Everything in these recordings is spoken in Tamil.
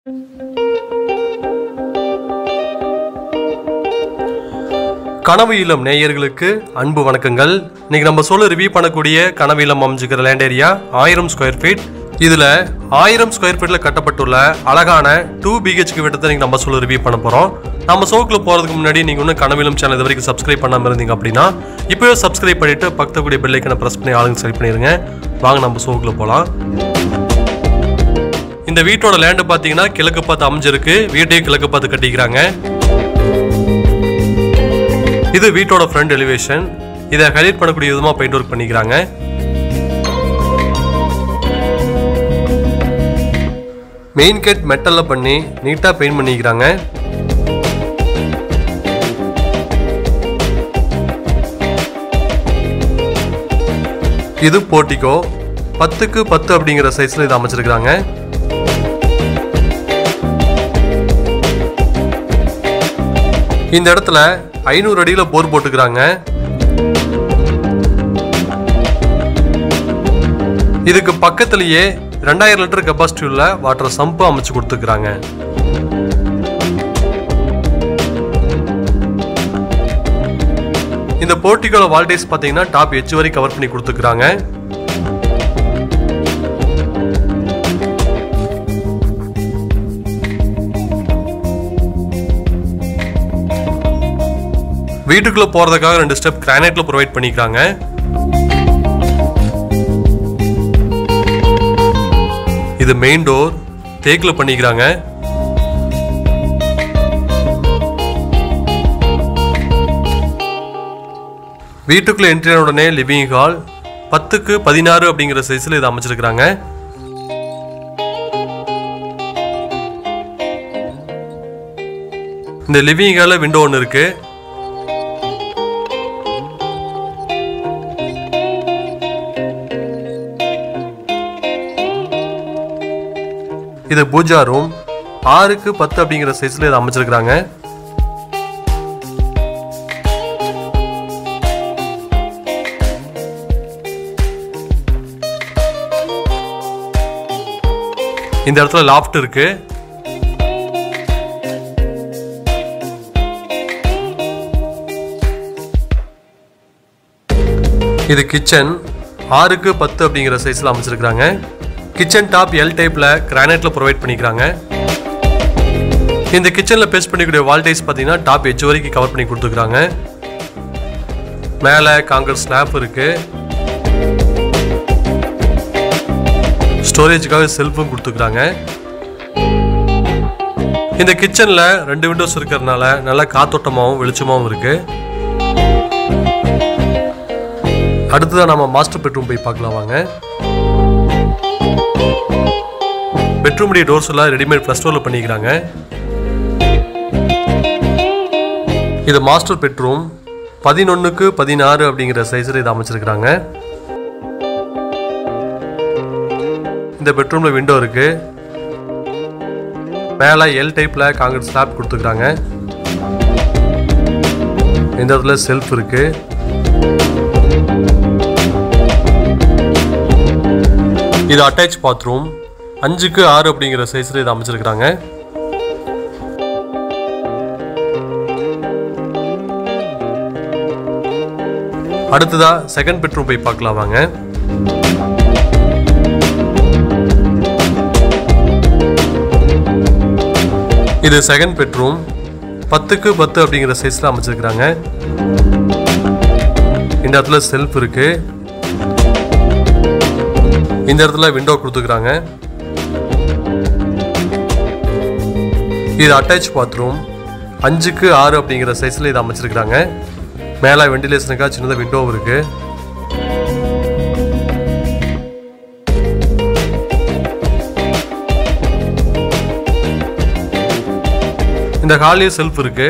கனவு இல்லம் நேயர்களுக்கு அன்பு வணக்கங்கள் இன்னைக்கு நம்ம சொல்ல ரிவ்யூ பண்ணக்கூடிய கனவு இல்லம் அமைஞ்சுக்கிற லேண்ட் ஏரியா ஆயிரம் ஸ்கொயர் ஃபீட் இதுல ஆயிரம் ஸ்கொயர் ஃபீட்ல கட்டப்பட்டுள்ள அழகான டூ பிஹெச்க்கு வீட்டத்தை நீங்க நம்ம சொல்ல ரிவ்யூ பண்ண போறோம் நம்ம ஷோக்குள்ள போறதுக்கு முன்னாடி நீங்க இன்னும் கனவிலம் சேனல் இது வரைக்கும் சப்ஸ்கிரைப் பண்ணாம இருந்தீங்க அப்படின்னா இப்பவே சப்ஸ்கிரைப் பண்ணிட்டு பக்கத்து கூடிய பெல்லைக்கனை பிரஸ் பண்ணி ஆளுங்க சரி பண்ணிருங்க வாங்க நம்ம ஷோக்குள்ள போலாம் இந்த வீட்டோட லேண்டு பார்த்தீங்கன்னா கிழக்கு பார்த்து அமைஞ்சிருக்கு வீட்டையும் கிழக்கு பார்த்து கட்டிக்கிறாங்க இது வீட்டோட ஃப்ரண்ட் எலிவேஷன் இதை ஹைலைட் பண்ணக்கூடிய விதமாக பெயிண்ட் ஒர்க் பண்ணிக்கிறாங்க மெயின் கேட் மெட்டல்ல பண்ணி நீட்டாக பெயிண்ட் பண்ணிக்கிறாங்க இது போர்ட்டிகோ பத்துக்கு பத்து அப்படிங்கிற சைஸ்ல இது அமைச்சிருக்கிறாங்க இந்த இடத்துல ஐநூறு அடியில போர் போட்டுக்கிறாங்க இதுக்கு பக்கத்திலேயே ரெண்டாயிரம் லிட்டர் கெப்பாசிட்டி உள்ள வாட்டர் சம்பு அமைச்சு கொடுத்துக்கிறாங்க இந்த போர்ட்டிகோல வால்டேஜ் பார்த்தீங்கன்னா டாப் எச் வரை கவர் பண்ணி கொடுத்துக்கிறாங்க வீட்டுக்குள்ள போறதுக்காக ரெண்டு ஸ்டெப் கிரானைட்ல ப்ரொவைட் பண்ணிக்கிறாங்க இது மெயின் டோர் தேக்கில் பண்ணிக்கிறாங்க வீட்டுக்குள்ள என்ட்ரி ஆன உடனே லிவிங் ஹால் பத்துக்கு பதினாறு அப்படிங்கிற சைஸில் இது அமைச்சிருக்கிறாங்க இந்த லிவிங் ஹாலில் விண்டோ ஒன்று இருக்கு இது பூஜா ரூம் ஆறுக்கு பத்து அப்படிங்கிற சைஸ்ல இதை அமைச்சிருக்கிறாங்க இந்த இடத்துல லாஃப்ட் இருக்கு இது கிச்சன் ஆறுக்கு பத்து அப்படிங்கிற சைஸ்ல அமைச்சிருக்கிறாங்க கிச்சன் டாப் எல் டைப்ல கிரானைட்ல ப்ரொவைட் பண்ணிக்கிறாங்க இந்த கிச்சன்ல பேஸ்ட் பண்ணிக்கூடிய வால்டேஜ் பார்த்தீங்கன்னா டாப் எட்ஜ் வரைக்கும் கவர் பண்ணி கொடுத்துருக்காங்க மேலே காங்கிரஸ் ஸ்னாப் இருக்கு ஸ்டோரேஜுக்காக செல்ஃபும் கொடுத்துருக்காங்க இந்த கிச்சன்ல ரெண்டு விண்டோஸ் இருக்கிறதுனால நல்ல காத்தோட்டமாகவும் வெளிச்சமாகவும் இருக்கு அடுத்ததான் நம்ம மாஸ்டர் பெட்ரூம் போய் பார்க்கலாம் வாங்க பெட்ரூமுடைய டோர்ஸ் எல்லாம் ரெடிமேட் ப்ளஸ் டோரில் பண்ணிக்கிறாங்க இது மாஸ்டர் பெட்ரூம் பதினொன்றுக்கு பதினாறு அப்படிங்கிற சைஸில் இதை அமைச்சிருக்கிறாங்க இந்த பெட்ரூமில் விண்டோ இருக்கு மேலே எல் டைப்பில் காங்கிரட் ஸ்லாப் கொடுத்துருக்காங்க இந்த இடத்துல செல்ஃப் இருக்கு இது அட்டாச் பாத்ரூம் அஞ்சுக்கு ஆறு அப்படிங்கிற சைஸில் இதை அமைச்சிருக்கிறாங்க அடுத்ததா செகண்ட் பெட்ரூம் போய் பார்க்கலாம் வாங்க இது செகண்ட் பெட்ரூம் பத்துக்கு பத்து அப்படிங்கிற சைஸ்ல அமைச்சிருக்கிறாங்க இந்த இடத்துல செல்ஃப் இருக்கு இந்த இடத்துல விண்டோ கொடுத்துக்கிறாங்க இது அட்டாச் பாத்ரூம் அஞ்சுக்கு ஆறு அப்படிங்கிற சைஸில் இதை அமைச்சிருக்கிறாங்க மேலே வெண்டிலேஷனுக்காக சின்னதாக விண்டோவும் இருக்கு இந்த ஹாலியும் செல்ஃப் இருக்கு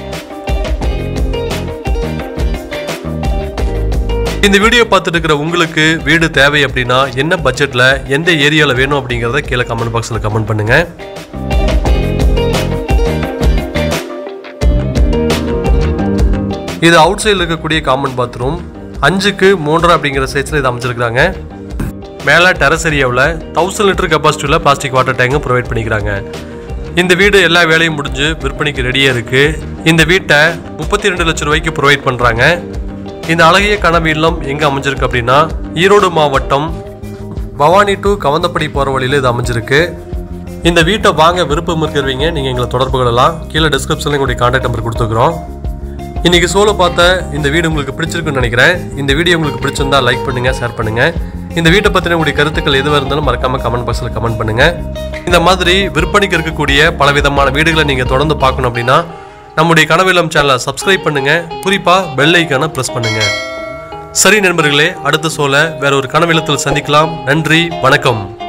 இந்த வீடியோ பார்த்துட்டு இருக்கிற உங்களுக்கு வீடு தேவை அப்படின்னா என்ன பட்ஜெட்டில் எந்த ஏரியாவில் வேணும் அப்படிங்கிறத கீழே கமெண்ட் பாக்ஸில் கமெண்ட் பண்ணுங்க இது அவுட் சைடில் இருக்கக்கூடிய காமன் பாத்ரூம் அஞ்சுக்கு மூன்றரை அப்படிங்கிற சைஸில் இது அமைச்சிருக்கிறாங்க மேலே டெரஸ் ஏரியாவில் தௌசண்ட் லிட்டர் கெப்பாசிட்டியில் பிளாஸ்டிக் வாட்டர் டேங்கும் ப்ரொவைட் பண்ணிக்கிறாங்க இந்த வீடு எல்லா வேலையும் முடிஞ்சு விற்பனைக்கு ரெடியாக இருக்கு இந்த வீட்டை முப்பத்தி ரெண்டு லட்சம் ரூபாய்க்கு ப்ரொவைட் பண்ணுறாங்க இந்த அழகிய கனவு இல்லம் எங்கே அமைஞ்சிருக்கு அப்படின்னா ஈரோடு மாவட்டம் பவானி டு கவந்தப்படி போகிற வழியில் இது அமைஞ்சிருக்கு இந்த வீட்டை வாங்க விருப்பம் இருக்கிறவங்க நீங்கள் எங்களை தொடர்பு கொள்ளலாம் கீழே டிஸ்கிரிப்ஷனில் எங்களுடைய கான்டாக்ட் நம்பர் கொடுத்துக்கிறோம் இன்னைக்கு சோலோ பார்த்த இந்த வீடு உங்களுக்கு பிடிச்சிருக்குன்னு நினைக்கிறேன் இந்த வீடியோ உங்களுக்கு பிடிச்சிருந்தா லைக் பண்ணுங்க ஷேர் பண்ணுங்க இந்த வீட்டை பற்றின உங்களுடைய கருத்துக்கள் எதுவாக இருந்தாலும் மறக்காம கமெண்ட் பாக்ஸில் கமெண்ட் பண்ணுங்க இந்த மாதிரி விற்பனைக்கு இருக்கக்கூடிய பலவிதமான வீடுகளை நீங்கள் தொடர்ந்து பார்க்கணும் அப்படின்னா நம்முடைய கனவிலம் சேனலை சப்ஸ்கிரைப் பண்ணுங்க குறிப்பாக பெல் ஐக்கானை ப்ரெஸ் பண்ணுங்க சரி நண்பர்களே அடுத்த சோல வேற ஒரு கனவிலத்தில் சந்திக்கலாம் நன்றி வணக்கம்